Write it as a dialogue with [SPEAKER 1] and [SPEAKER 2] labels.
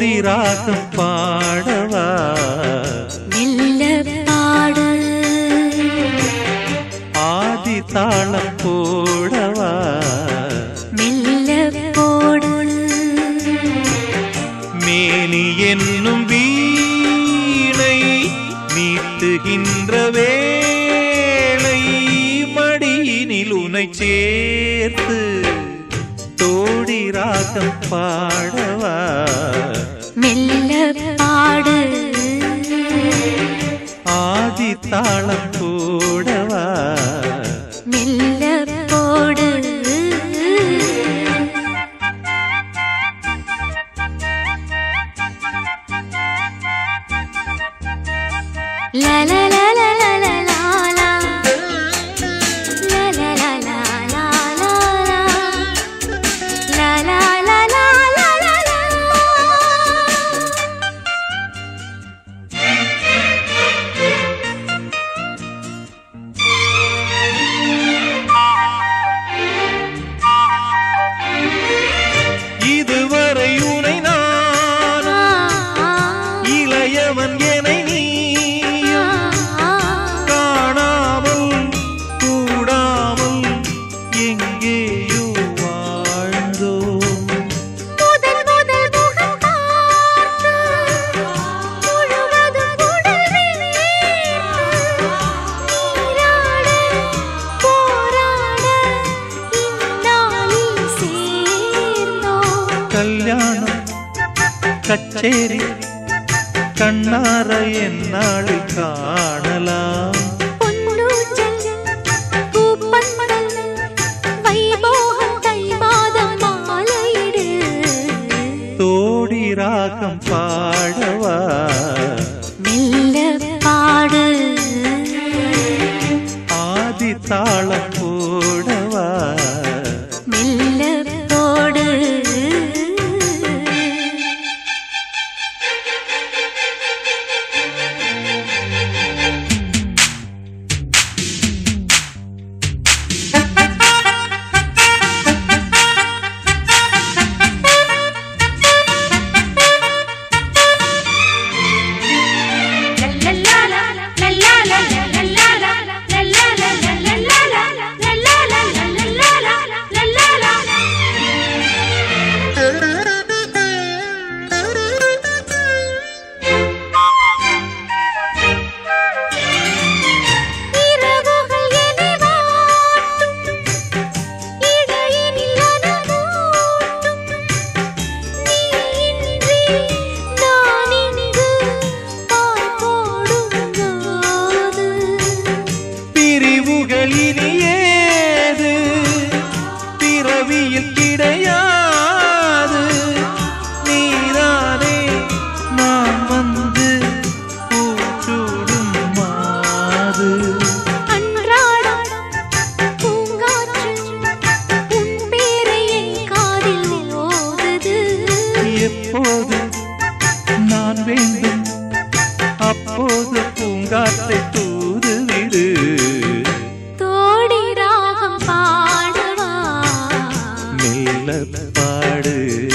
[SPEAKER 1] தோடி ராகம் பாடவா
[SPEAKER 2] மெல்ல பாடு
[SPEAKER 1] ஆதி தாளம் போடவா
[SPEAKER 2] மெல்ல போடு
[SPEAKER 1] மேனி என்னும் வீணை மீட்டுகின்ற வேளை மடியினில் உனை சேர்த்து தோடி ராகம் பாடவா
[SPEAKER 2] மெல்ல பாடு
[SPEAKER 1] ஆதி தாளம் போடவா
[SPEAKER 2] மெல்ல போடு La la la la la la la la La la la la la la la La la la la la la la
[SPEAKER 1] இதுவரை உனை நான் இளையவன் என நீயும் காணாமல் கூடாமல் எங்கேயோ வாழ்ந்தோம்
[SPEAKER 2] முதல் முதல் முகம் பார்த்து முழுவதும் உடல் நீராட போராட இந்நாளில் சேர்ந்தோம்
[SPEAKER 1] கல்யாணம் கச்சேரி கண்ணார என்னாளில் காணலாம்
[SPEAKER 2] பொன்னூஞ்சல் பூப்பந்தல் வைபோகம் தை மாதம் மாலையிடு
[SPEAKER 1] தோடி ராகம் பாடவா
[SPEAKER 2] மெல்ல பாடு
[SPEAKER 1] ஆதி தாளம் போடவா
[SPEAKER 2] மெல்ல போடு இரவுகள் என்னை வாட்டும் இடையினில் அனமூட்டும் நீ இன்றி நான் இங்கு பாய் போடும் போது
[SPEAKER 1] பிரிவுகள் இனி ஏது பிறவியில் கிடையாது நீதானே நான் வந்து பூச்சூடும் மாது
[SPEAKER 2] அன்றாடம் பூங்காற்று உன் பேரை என் காதில் ஓதுது
[SPEAKER 1] எப்போது நான் வேண்டும் அப்போது பூங்காற்றை தூது விடு
[SPEAKER 2] தோடி ராகம் பாடவா
[SPEAKER 1] மெல்ல பாடு